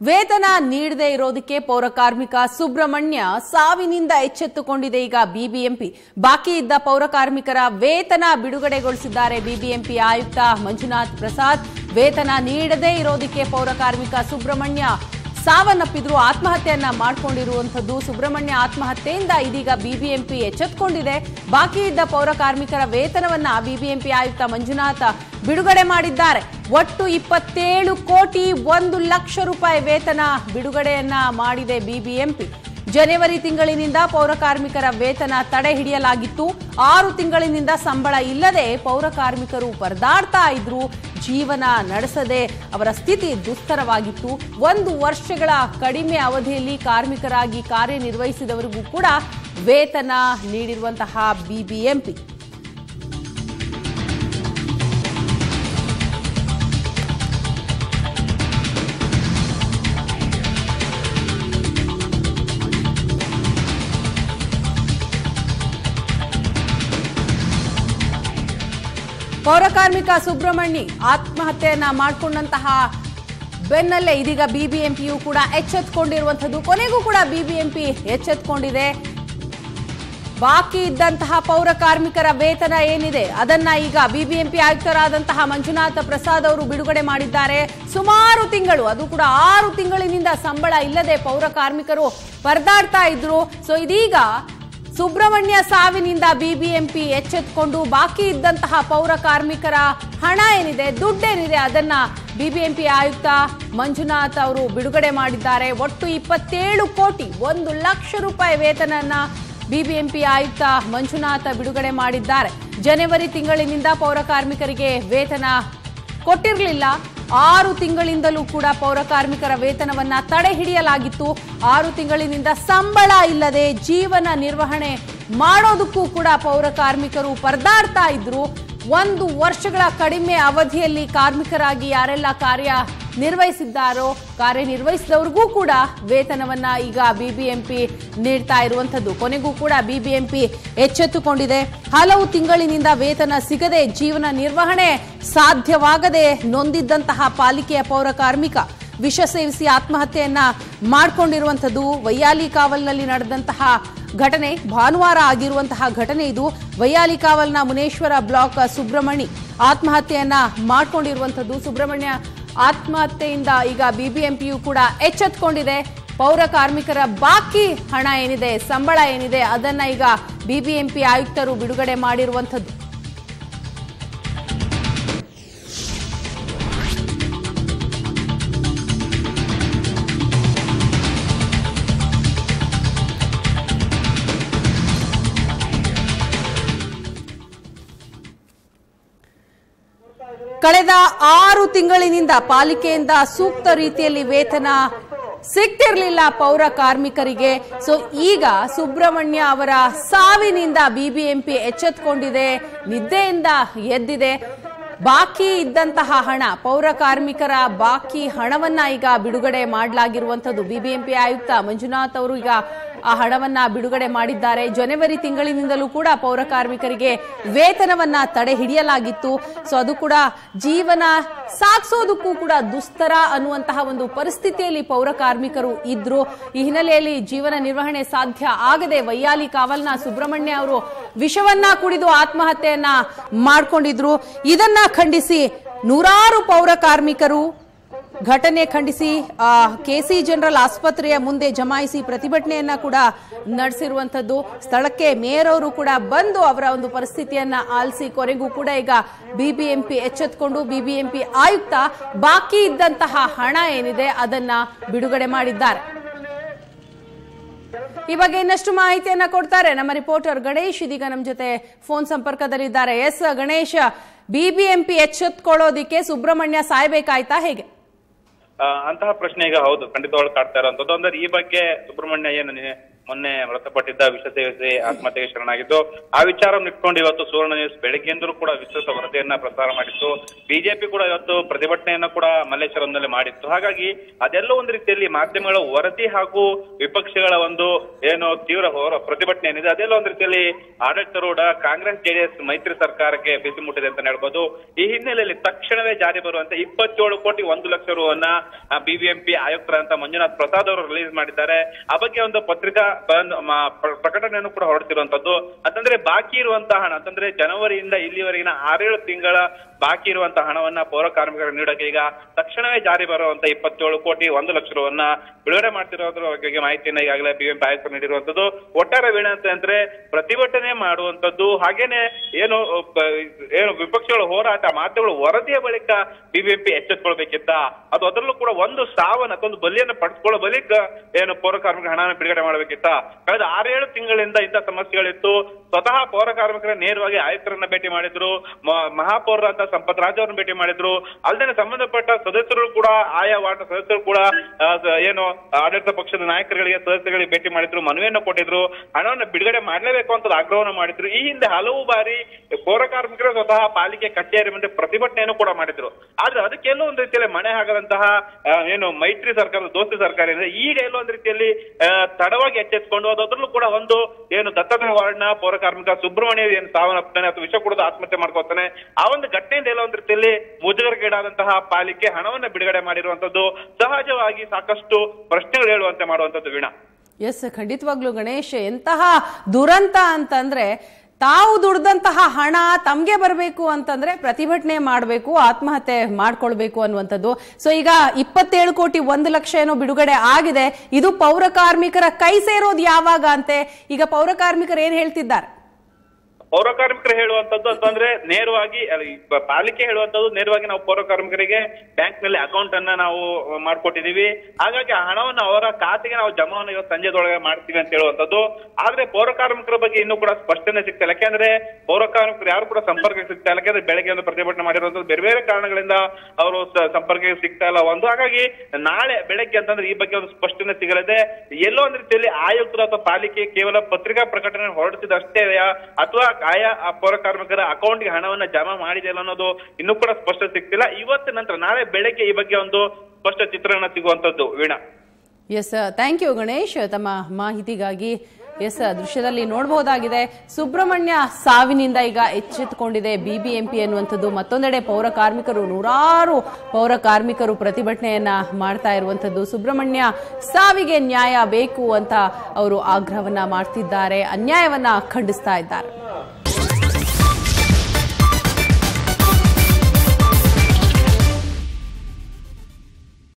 ವೇತನ ನೀಡದೇ ಇರೋದಕ್ಕೆ ಪೌರ ಕಾರ್ಮಿಕ ಸುಬ್ರಹ್ಮಣ್ಯ ಸಾವಿನಿಂದ ಎಚ್ಚೆತ್ತುಕೊಂಡಿದೆ ಈಗ ಬಿಬಿಎಂಪಿ ಬಾಕಿ ಇದ್ದ ಪೌರ ಕಾರ್ಮಿಕರ ವೇತನ ಬಿಡುಗಡೆಗೊಳಿಸಿದ್ದಾರೆ ಬಿಬಿಎಂಪಿ ಆಯುಕ್ತ ಮಂಜುನಾಥ್ ಪ್ರಸಾದ್ ವೇತನ ನೀಡದೇ ಇರೋದಕ್ಕೆ ಪೌರ ಕಾರ್ಮಿಕ ಸುಬ್ರಹ್ಮಣ್ಯ ಸಾವನ್ನಪ್ಪಿದ್ರು ಆತ್ಮಹತ್ಯೆಯನ್ನ ಮಾಡಿಕೊಂಡಿರುವಂಥದ್ದು ಸುಬ್ರಹ್ಮಣ್ಯ ಆತ್ಮಹತ್ಯೆಯಿಂದ ಇದೀಗ ಬಿಬಿಎಂಪಿ ಎಚ್ಚೆತ್ತುಕೊಂಡಿದೆ ಬಾಕಿ ಇದ್ದ ಪೌರ ಕಾರ್ಮಿಕರ ವೇತನವನ್ನ ಬಿಬಿಎಂಪಿ ಆಯುಕ್ತ ಮಂಜುನಾಥ ಬಿಡುಗಡೆ ಮಾಡಿದ್ದಾರೆ ಒಟ್ಟು ಇಪ್ಪತ್ತೇಳು ಕೋಟಿ ಒಂದು ಲಕ್ಷ ರೂಪಾಯಿ ವೇತನ ಬಿಡುಗಡೆಯನ್ನ ಮಾಡಿದೆ ಬಿಬಿಎಂಪಿ ಜನವರಿ ತಿಂಗಳಿನಿಂದ ಪೌರ ಕಾರ್ಮಿಕರ ವೇತನ ತಡೆ ಹಿಡಿಯಲಾಗಿತ್ತು ಆರು ತಿಂಗಳಿನಿಂದ ಸಂಬಳ ಇಲ್ಲದೆ ಪೌರ ಕಾರ್ಮಿಕರು ಪರದಾಡ್ತಾ ಇದ್ರು ಜೀವನ ನಡೆಸದೆ ಅವರ ಸ್ಥಿತಿ ದುಸ್ತರವಾಗಿತ್ತು ಒಂದು ವರ್ಷಗಳ ಕಡಿಮೆ ಅವಧಿಯಲ್ಲಿ ಕಾರ್ಮಿಕರಾಗಿ ಕಾರ್ಯನಿರ್ವಹಿಸಿದವರಿಗೂ ಕೂಡ ವೇತನ ನೀಡಿರುವಂತಹ ಬಿಬಿಎಂಪಿ ಪೌರ ಕಾರ್ಮಿಕ ಸುಬ್ರಹ್ಮಣ್ಯ ಆತ್ಮಹತ್ಯೆಯನ್ನ ಮಾಡಿಕೊಂಡಂತಹ ಬೆನ್ನಲ್ಲೇ ಇದೀಗ ಬಿಬಿಎಂಪಿಯು ಕೂಡ ಎಚ್ಚೆತ್ತುಕೊಂಡಿರುವಂಥದ್ದು ಕೊನೆಗೂ ಕೂಡ ಬಿಬಿಎಂಪಿ ಎಚ್ಚೆತ್ತುಕೊಂಡಿದೆ ಬಾಕಿ ಇದ್ದಂತಹ ಪೌರ ಕಾರ್ಮಿಕರ ವೇತನ ಏನಿದೆ ಅದನ್ನ ಈಗ ಬಿಬಿಎಂಪಿ ಆಯುಕ್ತರಾದಂತಹ ಮಂಜುನಾಥ ಪ್ರಸಾದ್ ಅವರು ಬಿಡುಗಡೆ ಮಾಡಿದ್ದಾರೆ ಸುಮಾರು ತಿಂಗಳು ಅದು ಕೂಡ ಆರು ತಿಂಗಳಿನಿಂದ ಸಂಬಳ ಇಲ್ಲದೆ ಪೌರ ಕಾರ್ಮಿಕರು ಪರದಾಡ್ತಾ ಇದ್ರು ಸೊ ಇದೀಗ ಸುಬ್ರಹ್ಮಣ್ಯ ಸಾವಿನಿಂದ ಬಿಬಿಎಂಪಿ ಎಚ್ಚೆತ್ತುಕೊಂಡು ಬಾಕಿ ಇದ್ದಂತಹ ಪೌರ ಕಾರ್ಮಿಕರ ಹಣ ಏನಿದೆ ದುಡ್ಡೇನಿದೆ ಅದನ್ನ ಬಿಬಿಎಂಪಿ ಆಯುಕ್ತ ಮಂಜುನಾಥ್ ಅವರು ಬಿಡುಗಡೆ ಮಾಡಿದ್ದಾರೆ ಒಟ್ಟು ಇಪ್ಪತ್ತೇಳು ಕೋಟಿ ಒಂದು ಲಕ್ಷ ರೂಪಾಯಿ ವೇತನನ್ನ ಬಿಬಿಎಂಪಿ ಆಯುಕ್ತ ಮಂಜುನಾಥ ಬಿಡುಗಡೆ ಮಾಡಿದ್ದಾರೆ ಜನವರಿ ತಿಂಗಳಿನಿಂದ ಪೌರ ಕಾರ್ಮಿಕರಿಗೆ ವೇತನ ಕೊಟ್ಟಿರಲಿಲ್ಲ ಆರು ತಿಂಗಳಿಂದಲೂ ಕೂಡ ಪೌರ ಕಾರ್ಮಿಕರ ವೇತನವನ್ನ ತಡೆ ಹಿಡಿಯಲಾಗಿತ್ತು ಆರು ತಿಂಗಳಿನಿಂದ ಸಂಬಳ ಇಲ್ಲದೆ ಜೀವನ ನಿರ್ವಹಣೆ ಮಾಡೋದಕ್ಕೂ ಕೂಡ ಪೌರ ಕಾರ್ಮಿಕರು ಪರದಾಡ್ತಾ ಇದ್ರು ಒಂದು ವರ್ಷಗಳ ಕಡಿಮೆ ಅವಧಿಯಲ್ಲಿ ಕಾರ್ಮಿಕರಾಗಿ ಯಾರೆಲ್ಲ ಕಾರ್ಯ ನಿರ್ವಹಿಸಿದ್ದಾರೋ ಕಾರ್ಯನಿರ್ವಹಿಸಿದವ್ರಿಗೂ ಕೂಡ ವೇತನವನ್ನ ಈಗ ಬಿಬಿಎಂಪಿ ನೀಡ್ತಾ ಇರುವಂತದ್ದು ಕೊನೆಗೂ ಕೂಡ ಬಿಬಿಎಂಪಿ ಎಚ್ಚೆತ್ತುಕೊಂಡಿದೆ ಹಲವು ತಿಂಗಳಿನಿಂದ ವೇತನ ಸಿಗದೆ ಜೀವನ ನಿರ್ವಹಣೆ ಸಾಧ್ಯವಾಗದೆ ನೊಂದಿದ್ದಂತಹ ಪಾಲಿಕೆಯ ಪೌರ ಕಾರ್ಮಿಕ ವಿಷ ಸೇವಿಸಿ ಆತ್ಮಹತ್ಯೆಯನ್ನ ಮಾಡಿಕೊಂಡಿರುವಂಥದ್ದು ವೈಯಾಲಿ ಕಾವಲ್ನಲ್ಲಿ ನಡೆದಂತಹ ಘಟನೆ ಭಾನುವಾರ ಆಗಿರುವಂತಹ ಘಟನೆ ಇದು ವೈಯಾಲಿ ಕಾವಲ್ನ ಮುನೇಶ್ವರ ಬ್ಲಾಕ್ ಸುಬ್ರಹ್ಮಣಿ ಆತ್ಮಹತ್ಯೆಯನ್ನ ಮಾಡಿಕೊಂಡಿರುವಂಥದ್ದು ಸುಬ್ರಹ್ಮಣ್ಯ ಆತ್ಮಹತ್ಯೆಯಿಂದ ಈಗ ಬಿಬಿಎಂಪಿಯು ಕೂಡ ಎಚ್ಚೆತ್ತುಕೊಂಡಿದೆ ಪೌರ ಕಾರ್ಮಿಕರ ಬಾಕಿ ಹಣ ಏನಿದೆ ಸಂಬಳ ಏನಿದೆ ಅದನ್ನ ಈಗ ಬಿಬಿಎಂಪಿ ಆಯುಕ್ತರು ಬಿಡುಗಡೆ ಮಾಡಿರುವಂಥದ್ದು ಕಳೆದ ಆರು ತಿಂಗಳಿನಿಂದ ಪಾಲಿಕೆಯಿಂದ ಸೂಕ್ತ ರೀತಿಯಲ್ಲಿ ವೇತನ ಸಿಗ್ತಿರ್ಲಿಲ್ಲ ಪೌರ ಕಾರ್ಮಿಕರಿಗೆ ಸೊ ಈಗ ಸುಬ್ರಹ್ಮಣ್ಯ ಅವರ ಸಾವಿನಿಂದ ಬಿಬಿಎಂಪಿ ಎಚ್ಚೆತ್ತುಕೊಂಡಿದೆ ನಿದ್ದೆಯಿಂದ ಎದ್ದಿದೆ ಬಾಕಿ ಇದ್ದಂತಹ ಹಣ ಪೌರ ಕಾರ್ಮಿಕರ ಬಾಕಿ ಹಣವನ್ನ ಈಗ ಬಿಡುಗಡೆ ಮಾಡಲಾಗಿರುವಂತದ್ದು ಬಿಬಿಎಂಪಿ ಆಯುಕ್ತ ಮಂಜುನಾಥ್ ಅವರು ಈಗ ಆ ಹಣವನ್ನ ಬಿಡುಗಡೆ ಮಾಡಿದ್ದಾರೆ ಜನವರಿ ತಿಂಗಳಿನಿಂದಲೂ ಕೂಡ ಪೌರ ಕಾರ್ಮಿಕರಿಗೆ ವೇತನವನ್ನ ತಡೆ ಹಿಡಿಯಲಾಗಿತ್ತು ಸೊ ಅದು ಕೂಡ ಜೀವನ ಸಾಗಿಸೋದಕ್ಕೂ ಕೂಡ ದುಸ್ತರ ಅನ್ನುವಂತಹ ಒಂದು ಪರಿಸ್ಥಿತಿಯಲ್ಲಿ ಪೌರ ಕಾರ್ಮಿಕರು ಇದ್ರು ಈ ಹಿನ್ನೆಲೆಯಲ್ಲಿ ಜೀವನ ನಿರ್ವಹಣೆ ಸಾಧ್ಯ ಆಗದೆ ವೈಯಾಲಿ ಕಾವಲ್ನ ಸುಬ್ರಹ್ಮಣ್ಯ ಅವರು ವಿಷವನ್ನ ಕುಡಿದು ಆತ್ಮಹತ್ಯೆಯನ್ನ ಮಾಡ್ಕೊಂಡಿದ್ರು ಇದನ್ನ ಖಂಡಿಸಿ ನೂರಾರು ಪೌರ ಕಾರ್ಮಿಕರು ಘಟನೆ ಖಂಡಿಸಿ ಆ, ಕೆಸಿ ಜನರಲ್ ಆಸ್ಪತ್ರೆಯ ಮುಂದೆ ಜಮಾಯಿಸಿ ಪ್ರತಿಭಟನೆಯನ್ನ ಕೂಡ ನಡೆಸಿರುವಂತದ್ದು ಸ್ಥಳಕ್ಕೆ ಮೇಯರ್ ಅವರು ಕೂಡ ಬಂದು ಅವರ ಒಂದು ಪರಿಸ್ಥಿತಿಯನ್ನ ಆಲಿಸಿ ಕೊನೆಗೂ ಕೂಡ ಈಗ ಬಿಬಿಎಂಪಿ ಎಚ್ಚೆತ್ತುಕೊಂಡು ಬಿಬಿಎಂಪಿ ಆಯುಕ್ತ ಬಾಕಿ ಇದ್ದಂತಹ ಹಣ ಏನಿದೆ ಅದನ್ನ ಬಿಡುಗಡೆ ಮಾಡಿದ್ದಾರೆ ಈ ಬಗ್ಗೆ ಇನ್ನಷ್ಟು ಮಾಹಿತಿಯನ್ನ ಕೊಡ್ತಾರೆ ನಮ್ಮ ರಿಪೋರ್ಟರ್ ಗಣೇಶ್ ಇದೀಗ ನಮ್ಮ ಜೊತೆ ಫೋನ್ ಸಂಪರ್ಕದಲ್ಲಿದ್ದಾರೆ ಎಸ್ ಗಣೇಶ್ ಬಿಬಿಎಂಪಿ ಎಚ್ಚೆತ್ಕೊಳ್ಳೋದಿಕ್ಕೆ ಸುಬ್ರಹ್ಮಣ್ಯ ಸಾಯ್ಬೇಕಾಯ್ತಾ ಹೇಗೆ ಆ, ಅಂತಹ ಪ್ರಶ್ನೆ ಈಗ ಹೌದು ಖಂಡಿತವಾಗ್ಲೂ ಕಾಡ್ತಾ ಇರುವಂತದ್ದು ಅಂದ್ರೆ ಈ ಬಗ್ಗೆ ಸುಬ್ರಹ್ಮಣ್ಯ ಏನು ನಿ- ಮೊನ್ನೆ ಮೃತಪಟ್ಟಿದ್ದ ವಿಷ ಸೇವಿಸಿ ಆತ್ಮಹತ್ಯೆಗೆ ಶರಣಾಗಿದ್ದು ಆ ವಿಚಾರವನ್ನು ಇಟ್ಕೊಂಡು ಇವತ್ತು ಸುವರ್ಣ ನ್ಯೂಸ್ ಬೆಳಗ್ಗೆಯಿಂದಲೂ ಕೂಡ ವಿಸ್ತೃತ ವರದಿಯನ್ನ ಪ್ರಸಾರ ಮಾಡಿತ್ತು ಬಿಜೆಪಿ ಕೂಡ ಇವತ್ತು ಪ್ರತಿಭಟನೆಯನ್ನ ಕೂಡ ಮಲ್ಲೇಶ್ವರಂನಲ್ಲಿ ಮಾಡಿತ್ತು ಹಾಗಾಗಿ ಅದೆಲ್ಲ ಒಂದು ರೀತಿಯಲ್ಲಿ ಮಾಧ್ಯಮಗಳ ವರದಿ ಹಾಗೂ ವಿಪಕ್ಷಗಳ ಒಂದು ಏನು ತೀವ್ರ ಹೋರ ಪ್ರತಿಭಟನೆ ಏನಿದೆ ಅದೆಲ್ಲ ಒಂದು ರೀತಿಯಲ್ಲಿ ಆಡಳಿತಾರೂಢ ಕಾಂಗ್ರೆಸ್ ಜೆಡಿಎಸ್ ಮೈತ್ರಿ ಸರ್ಕಾರಕ್ಕೆ ಬಿಸಿ ಮುಟ್ಟಿದೆ ಅಂತ ಹೇಳ್ಬೋದು ಈ ಹಿನ್ನೆಲೆಯಲ್ಲಿ ತಕ್ಷಣವೇ ಜಾರಿ ಬರುವಂತೆ ಇಪ್ಪತ್ತೇಳು ಕೋಟಿ ಒಂದು ಲಕ್ಷ ರುವನ್ನ ಬಿಬಿಎಂಪಿ ಆಯುಕ್ತರಂತ ಮಂಜುನಾಥ್ ಪ್ರಸಾದ್ ಅವರು ರಿಲೀಸ್ ಮಾಡಿದ್ದಾರೆ ಆ ಬಗ್ಗೆ ಒಂದು ಪತ್ರಿಕಾ ಬಂದ್- ಮ- ಪ್ರ- ಪ್ರಕಟಣೆಯನ್ನು ಕೂಡ ಹೊರಡ್ತಿರುವಂತದ್ದು ಅಂತಂದ್ರೆ ಬಾಕಿ ಇರುವಂತಹ ಹಣ ಅಂತಂದ್ರೆ ಜನವರಿಯಿಂದ ಇಲ್ಲಿವರೆಗಿನ ಆರೇಳು ತಿಂಗಳ ಬಾಕಿ ಇರುವಂತಹ ಹಣವನ್ನ ಪೌರ ಕಾರ್ಮಿಕರಿಗೆ ನೀಡೋಕೆ ಈಗ ತಕ್ಷಣವೇ ಜಾರಿ ಬರುವಂತ ಇಪ್ಪತ್ತೇಳು ಕೋಟಿ ಒಂದು ಲಕ್ಷ ರುವನ್ನ ಬಿಡುಗಡೆ ಮಾಡ್ತಿರೋದ್ರ ಬಗ್ಗೆ ಮಾಹಿತಿಯನ್ನ ಈಗಾಗಲೇ ಬಿಎಂಪಿ ಆಯುಕ್ತರು ನೀಡಿರುವಂತದ್ದು ಒಟ್ಟಾರೆ ಏನಂತ ಅಂದ್ರೆ ಪ್ರತಿಭಟನೆ ಮಾಡುವಂತದ್ದು ಹಾಗೇನೆ ಏನು ಬ- ಏನು ವಿಪಕ್ಷಗಳ ಹೋರಾಟ ಮಾಧ್ಯಮಗಳ ವರದಿಯ ಬಳಿಕ ಬಿಬಿಎಂಪಿ ಎಚ್ಚೆತ್ಕೊಳ್ಬೇಕಿತ್ತ ಅದು ಅದರಲ್ಲೂ ಕೂಡ ಒಂದು ಸಾವನ್ನ ಅಥವಾ ಒಂದು ಬಲಿಯನ್ನ ಪಡೆದುಕೊಳ್ಳೋ ಬಳಿಕ ಏನು ಪೌರ ಕಾರ್ಮಿಕರ ಹಣನ ಬಿಡುಗಡೆ ಮಾಡಬೇಕಿತ್ತ ಕಳೆದ ಆರೇಳು ತಿಂಗಳಿಂದ ಇಂಥ ಸಮಸ್ಯೆಗಳಿತ್ತು ಸ್ವತಃ ಪೌರ ಕಾರ್ಮಿಕರ ನೇರವಾಗಿ ಆಯುಕ್ತರನ್ನ ಭೇಟಿ ಮಾಡಿದ್ರು ಮ- ಮಹಾಪೌರರಂತ ಸಂಪತ್ ರಾಜ್ ಅವರನ್ನ ಭೇಟಿ ಮಾಡಿದ್ರು ಅಲ್ಲದೆ ಸಂಬಂಧಪಟ್ಟ ಸದಸ್ಯರು ಕೂಡ ಆಯಾ ವಾರ್ಡ್ ಸದಸ್ಯರು ಕೂಡ ಆ, ಸ- ಏನು ಆಡಳಿತ ಪಕ್ಷದ ನಾಯಕರುಗಳಿಗೆ ಸದಸ್ಯರುಗಳಿಗೆ ಭೇಟಿ ಮಾಡಿದ್ರು ಮನವಿಯನ್ನು ಕೊಟ್ಟಿದ್ರು ಹಣವನ್ನು ಬಿಡುಗಡೆ ಮಾಡಲೇಬೇಕು ಅಂತ ಆಗ್ರಹವನ್ನು ಮಾಡಿದ್ರು ಈ ಹಿಂದೆ ಹಲವು ಬಾರಿ ಪೌರ ಕಾರ್ಮಿಕರು ಸ್ವತಃ ಪಾಲಿಕೆ ಕಚೇರಿ ಮುಂದೆ ಪ್ರತಿಭಟನೆಯನ್ನು ಕೂಡ ಮಾಡಿದ್ರು ಆದ್ರೆ ಅದಕ್ಕೆ ಎಲ್ಲೋ ಒಂದು ರೀತಿಯಲ್ಲಿ ಮಣೆ ಹಾಕದಂತಹ ಆ, ಏನು ಮೈತ್ರಿ ಸರ್ಕಾರದ ದೋಸ್ತಿ ಸರ್ಕಾರ ಇದೆ ಈಗ ಎಲ್ಲೋ ಒಂದು ರೀತಿಯಲ್ಲಿ ಆ, ತಡವಾಗಿ ಎಚ್ಚೆತ್ಕೊಂಡು ಅದರಲ್ಲೂ ಕೂಡ ಒಂದು ಏನು ದತ್ತದ ವಾರ್ಡ್ನ ಪೌರ ಕಾರ್ಮಿಕ ಸುಬ್ರಹ್ಮಣ್ಯ ಏನು ಸಾವನ್ನಪ್ತಾನೆ ಅಥವಾ ವಿಷ ಕುಡಿದು ಆತ್ಮಹತ್ಯೆ ಮಾಡ್ಕೋತಾನೆ ಆ ಒಂದು ಘಟನೆಯಿಂದ ಎಲ್ಲೋ ಒಂದು ರೀತಿಯಲ್ಲಿ ಮುಜುಗರಗೀಡಾದಂತಹ ಪಾಲಿಕೆ ಹಣವನ್ನ ಬಿಡುಗಡೆ ಮಾಡಿರುವಂತದ್ದು ಸಹಜವಾಗಿ ಸಾಕಷ್ಟು ಪ್ರಶ್ನೆಗಳು ಹೇಳುವಂತೆ ಮಾಡುವಂತದ್ದು ವೀಣಾ ಎಸ್ ಖಂಡಿತವಾಗ್ಲೂ ಗಣೇಶ್ ಎಂತಹ ದುರಂತ ಅಂತಂದ್ರೆ ತಾವು ದುಡ್ದಂತಹ ಹಣ ತಮ್ಗೆ ಬರಬೇಕು ಅಂತಂದ್ರೆ ಪ್ರತಿಭಟನೆ ಮಾಡಬೇಕು ಆತ್ಮಹತ್ಯೆ ಮಾಡ್ಕೊಳ್ಬೇಕು ಅನ್ನುವಂಥದ್ದು ಸೊ ಈಗ ಇಪ್ಪತ್ತೇಳು ಕೋಟಿ ಒಂದು ಲಕ್ಷ ಏನೋ ಬಿಡುಗಡೆ ಆಗಿದೆ ಇದು ಪೌರ ಕಾರ್ಮಿಕರ ಕೈ ಸೇರೋದು ಯಾವಾಗ ಅಂತೆ ಈಗ ಪೌರ ಕಾರ್ಮಿಕರು ಏನ್ ಹೇಳ್ತಿದ್ದಾರೆ ಪೌರ ಕಾರ್ಮಿಕರು ಹೇಳುವಂತದ್ದು ಅಂತಂದ್ರೆ ನೇರವಾಗಿ ಅಲ್ಲ, ಈ ಪ- ಪಾಲಿಕೆ ಹೇಳುವಂತದ್ದು ನೇರವಾಗಿ ನಾವು ಪೌರ ಕಾರ್ಮಿಕರಿಗೆ ಬ್ಯಾಂಕ್ ನಲ್ಲಿ ಅಕೌಂಟ್ ಅನ್ನ ನಾವು ಮಾಡ್ಕೊಟ್ಟಿದೀವಿ ಹಾಗಾಗಿ ಆ ಹಣವನ್ನು ಅವರ ಖಾತೆಗೆ ನಾವು ಜಮಾವನ್ನು ಇವತ್ತು ಸಂಜೆದೊಳಗೆ ಮಾಡ್ತೀವಿ ಅಂತ ಹೇಳುವಂತದ್ದು ಆದ್ರೆ ಪೌರ ಕಾರ್ಮಿಕರ ಬಗ್ಗೆ ಇನ್ನೂ ಕೂಡ ಸ್ಪಷ್ಟನೆ ಸಿಗ್ತಿಲ್ಲ ಯಾಕೆಂದ್ರೆ ಪೌರ ಕಾರ್ಮಿಕರು ಯಾರು ಕೂಡ ಸಂಪರ್ಕಕ್ಕೆ ಸಿಗ್ತಾ ಇಲ್ಲ ಯಾಕಂದ್ರೆ ಬೆಳಗ್ಗೆ ಒಂದು ಪ್ರತಿಭಟನೆ ಮಾಡಿರುವಂತದ್ದು ಬೇರೆ ಬೇರೆ ಕಾರಣಗಳಿಂದ ಅವರು ಸ- ಸಂಪರ್ಕಕ್ಕೆ ಸಿಗ್ತಾ ಇಲ್ಲ ಒಂದು ಹಾಗಾಗಿ ನಾಳೆ ಬೆಳಗ್ಗೆ ಅಂತಂದ್ರೆ ಈ ಬಗ್ಗೆ ಒಂದು ಸ್ಪಷ್ಟನೆ ಸಿಗಲಿದೆ ಎಲ್ಲೋ ಒಂದ್ ರೀತಿಯಲ್ಲಿ ಆಯುಕ್ತರು ಅಥವಾ ಪಾಲಿಕೆ ಕೇವಲ ಪತ್ರಿಕಾ ಪ್ರಕಟಣೆ ಹೊರಡಿಸಿದಷ್ಟೇ ಅಥವಾ ಆಯಾ ಆ ಪೌರ ಕಾರ್ಮಿಕರ ಅಕೌಂಟ್ಗೆ ಹಣವನ್ನ ಜಮಾ ಮಾಡಿದೆ ಇಲ್ಲ ಅನ್ನೋದು ಇನ್ನೂ ಕೂಡ ಸ್ಪಷ್ಟ ಸಿಗ್ತಿಲ್ಲ ಇವತ್ತು ನಂತರ ನಾಳೆ ಬೆಳಗ್ಗೆ ಈ ಬಗ್ಗೆ ಒಂದು ಸ್ಪಷ್ಟ ಚಿತ್ರಣ ಸಿಗುವಂತದ್ದು Veena S thank you Ganesh ತಮ್ಮ ಮಾಹಿತಿಗಾಗಿ ಎಸ್ ದೃಶ್ಯದಲ್ಲಿ ನೋಡಬಹುದಾಗಿದೆ ಸುಬ್ರಹ್ಮಣ್ಯ ಸಾವಿನಿಂದ ಈಗ ಎಚ್ಚೆತ್ತುಕೊಂಡಿದೆ ಬಿಬಿಎಂಪಿ ಅನ್ನುವಂಥದ್ದು ಮತ್ತೊಂದೆಡೆ ಪೌರ ಕಾರ್ಮಿಕರು ನೂರಾರು ಪೌರ ಕಾರ್ಮಿಕರು ಪ್ರತಿಭಟನೆಯನ್ನ ಮಾಡ್ತಾ ಇರುವಂಥದ್ದು ಸುಬ್ರಹ್ಮಣ್ಯ ಸಾವಿಗೆ ನ್ಯಾಯ ಬೇಕು ಅಂತ ಅವರು ಆಗ್ರಹವನ್ನ ಮಾಡ್ತಿದ್ದಾರೆ ಅನ್ಯಾಯವನ್ನ ಖಂಡಿಸ್ತಾ ಇದ್ದಾರೆ